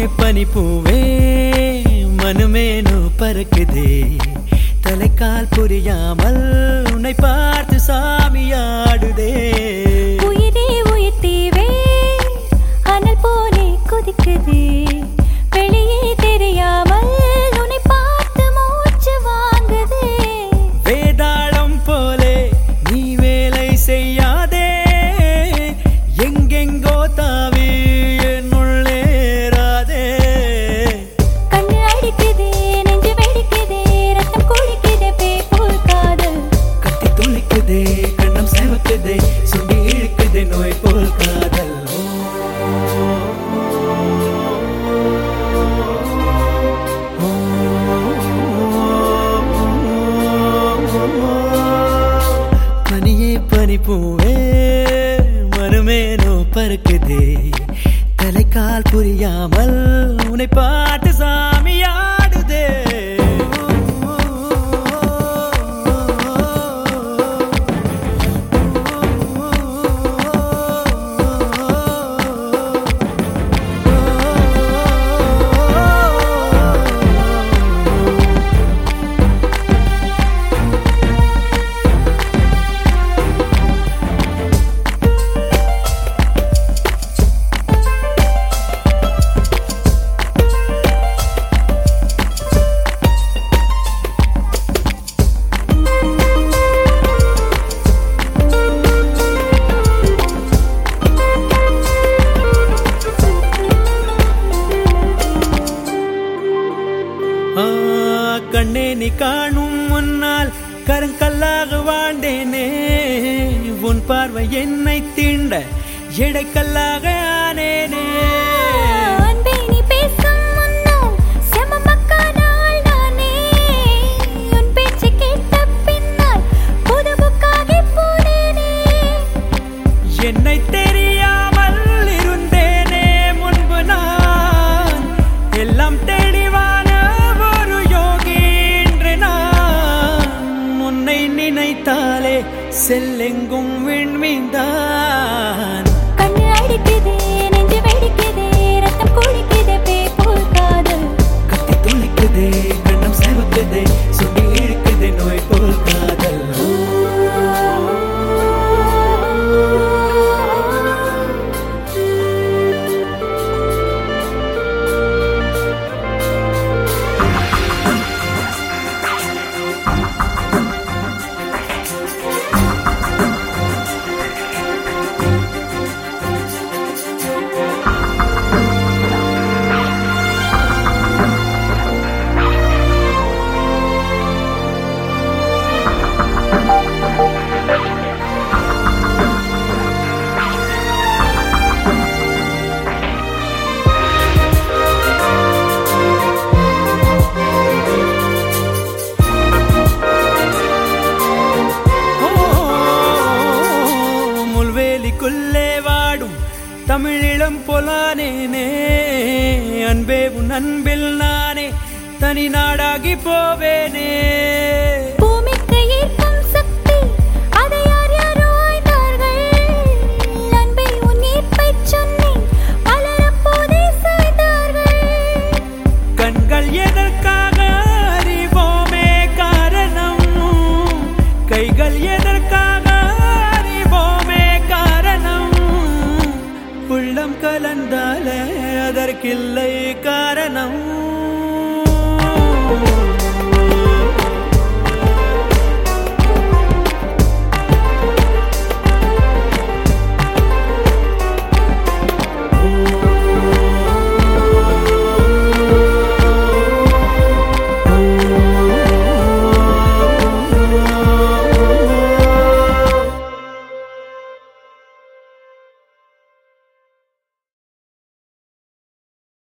பனி பூவே மனுமேனு பறக்குதே தலைக்கால் புரியாமல் உன்னை பார்த்து சாமியாடுதே உயிரே உயிர் தீவே அனல் போலே கொதிக்குது வெளியே தெரியாமல் உன்னை பார்த்து மூச்சு வாங்குது வேதாளம் போலே நீ வேலை செய்யாதே எங்கெங்கோ தாவி என்னுள்ளேராதே கண்ணு அடிக்குதே நெஞ்சு வெடிக்குதே ரத்தம் குளிக்குதே பேய் போல் காதல் கத்தி துளிக்குதே கண்ணம் சேவக்குதே சுண்டி இழுக்குதே நோய் போல் காதல் பனியே பனி பூவே மறுமேனோ பறக்குதே தலைக்கால் புரியாமல் உன்னை பார்த்து சாமியாடுதே ஆ, கண்ணே நீ காணும் முன்னால் கருங்கல்லாக வாழ்ந்தேனே உன் பார்வை என்னை தீண்ட எடைக்கல்லாக ஆனேனே அன்பே நீ பேசும் முன்னால் செமமக்கான ஆள் நானே உன் பேச்சு கேட்ட பின்னால் புது புக்காகி போனேனே என்னை தெரியாமல் இருந்தேனே முன்பு நான் எல்லாம் தெளிவான ஒரு யோகி இன்று நான் உன்னை நினைத்தாலே செல்லெங்கும் விண்மீந்தான் கண்ணு அடிக்குதே நெஞ்சு வெடிக்குதே ரத்தம் குளிக்குதே பேய் போல் காதல் கத்தி துளிக்குதே கண்ணம் சேவக்குதே சுண்டி இழுக்குதே நோய் போல் காதல் ஓ, முள்வேலிக்குள்ளே வாடும் தமிழிளம் பொலானேனே அன்பே உன் அன்பில் நானே தனி நாடாகி போவேனே பூமிக்கு ஈர்க்கும் சக்தி அதை யார் யாரோ ஆய்ந்தார்கள் அன்பை உன் ஈர்ப்பைச் சொன்னேன் பலர் அப்போதே சாய்ந்தார்கள் கண்கள் எதற்காக அறிவோமே காரணம் கைகள் எதற்காக அறிவோமே காரணம் உள்ளம் கலந்தாலே அதற்கில்லை